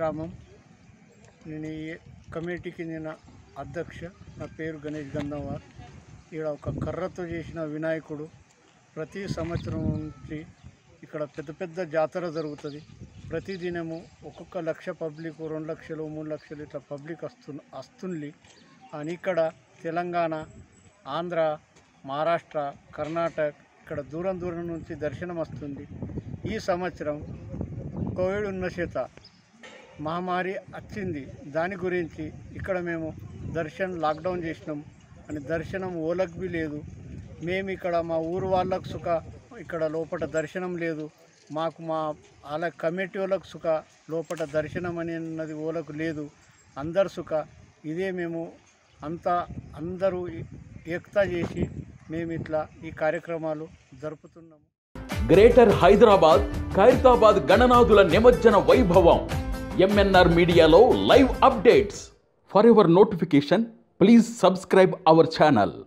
గ్రామం నేను ఈ కమిటీకి చెందిన అధ్యక్ష నా పేరు గణేష్ గంధంవార్ ఇక్కడ ఒక కర్రతో చేసిన వినాయకుడు ప్రతి సంవత్సరం నుంచి ఇక్కడ పెద్ద పెద్ద జాతర జరుగుతుంది ప్రతి దినము ఒక్కొక్క లక్ష పబ్లిక్ రెండు లక్షలు మూడు లక్షలు ఇట్లా పబ్లిక్ వస్తు వస్తుంది అని ఇక్కడ తెలంగాణ ఆంధ్ర మహారాష్ట్ర కర్ణాటక ఇక్కడ దూరం దూరం నుంచి దర్శనం వస్తుంది ఈ సంవత్సరం కోవిడ్ ఉన్న చేత మహమ్మారి వచ్చింది దాని గురించి ఇక్కడ మేము దర్శనం లాక్డౌన్ చేసినాం అని దర్శనం ఓలకు బి లేదు మేము ఇక్కడ మా ఊరు వాళ్ళకు సుఖ ఇక్కడ లోపల దర్శనం లేదు మాకు మా వాళ్ళ కమిటీ వాళ్ళకు సుఖ లోపల దర్శనం అని అన్నది ఓలకు లేదు అందరు సుఖ ఇదే మేము అంతా అందరూ ఏకతా చేసి మేము ఇట్లా ఈ కార్యక్రమాలు జరుపుతున్నాము గ్రేటర్ హైదరాబాద్ ఖైరతాబాద్ గణనాథుల నిమజ్జన వైభవం ఎంఎన్ఆర్ మీడియాలో live updates for your notification please subscribe our channel